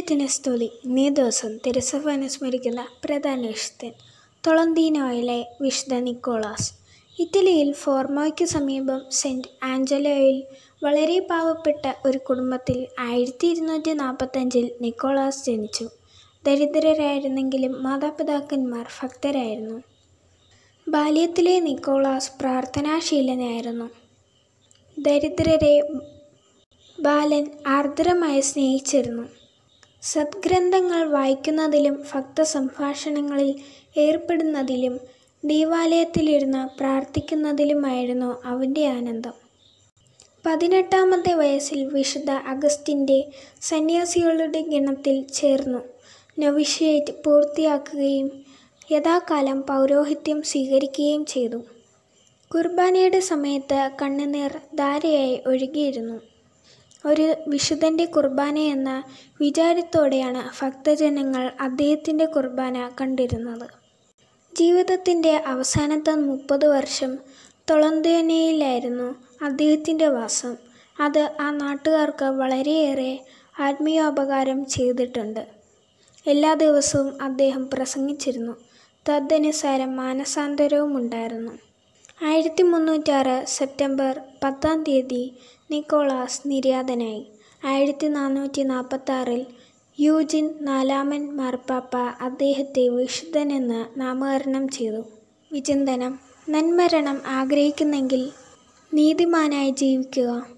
ദൈവത്തിന് സ്തുതി ഇന്നേ ദിവസം തിരുസഭ അനുസ്മരിക്കുന്ന പ്രധാന വിശുദ്ധൻ തൊളന്തീനോയിലെ വിശുദ്ധ നിക്കോളാസ് ഇറ്റലിയിൽ ഫോർമോയ്ക്ക് സമീപം സെൻറ്റ് ആഞ്ചലോയിൽ വളരെ പാവപ്പെട്ട ഒരു കുടുംബത്തിൽ ആയിരത്തി ഇരുന്നൂറ്റി നാൽപ്പത്തഞ്ചിൽ നിക്കോളാസ് ജനിച്ചു ദരിദ്രരായിരുന്നെങ്കിലും മാതാപിതാക്കന്മാർ ഭക്തരായിരുന്നു ബാല്യത്തിലെ നിക്കോളാസ് പ്രാർത്ഥനാശീലനായിരുന്നു ദരിദ്രരെ ബാലൻ ആർദ്രമായി സ്നേഹിച്ചിരുന്നു സദ്ഗ്രന്ഥങ്ങൾ വായിക്കുന്നതിലും ഭക്തസംഭാഷണങ്ങളിൽ ഏർപ്പെടുന്നതിലും ദൈവാലയത്തിലിരുന്ന് പ്രാർത്ഥിക്കുന്നതിലുമായിരുന്നു അവൻ്റെ ആനന്ദം പതിനെട്ടാമത്തെ വയസ്സിൽ വിശുദ്ധ അഗസ്റ്റിൻ്റെ സന്യാസികളുടെ ഗണത്തിൽ ചേർന്നു നൊവിഷ്യേറ്റ് പൂർത്തിയാക്കുകയും യഥാകാലം പൗരോഹിത്യം സ്വീകരിക്കുകയും ചെയ്തു കുർബാനയുടെ സമയത്ത് കണ്ണുനീർ ധാരയായി ഒഴുകിയിരുന്നു ഒരു വിശുദ്ധൻ്റെ കുർബാന എന്ന വിചാരത്തോടെയാണ് ഭക്തജനങ്ങൾ അദ്ദേഹത്തിൻ്റെ കുർബാന കണ്ടിരുന്നത് ജീവിതത്തിൻ്റെ അവസാനത്തെ മുപ്പത് വർഷം തൊളന്തേനയിലായിരുന്നു അദ്ദേഹത്തിൻ്റെ വാസം അത് ആ നാട്ടുകാർക്ക് വളരെയേറെ ആത്മീയോപകാരം ചെയ്തിട്ടുണ്ട് എല്ലാ ദിവസവും അദ്ദേഹം പ്രസംഗിച്ചിരുന്നു തദനുസാരം മാനസാന്തരവും ഉണ്ടായിരുന്നു ആയിരത്തി മുന്നൂറ്റാറ് സെപ്റ്റംബർ പത്താം തീയതി നിക്കോളാസ് നിര്യാതനായി ആയിരത്തി നാനൂറ്റി നാൽപ്പത്താറിൽ യൂജിൻ നാലാമൻ മാർപ്പാപ്പ അദ്ദേഹത്തെ വിശുദ്ധനെന്ന് നാമകരണം ചെയ്തു വിചിന്തനം നന്മരണം ആഗ്രഹിക്കുന്നെങ്കിൽ നീതിമാനായി ജീവിക്കുക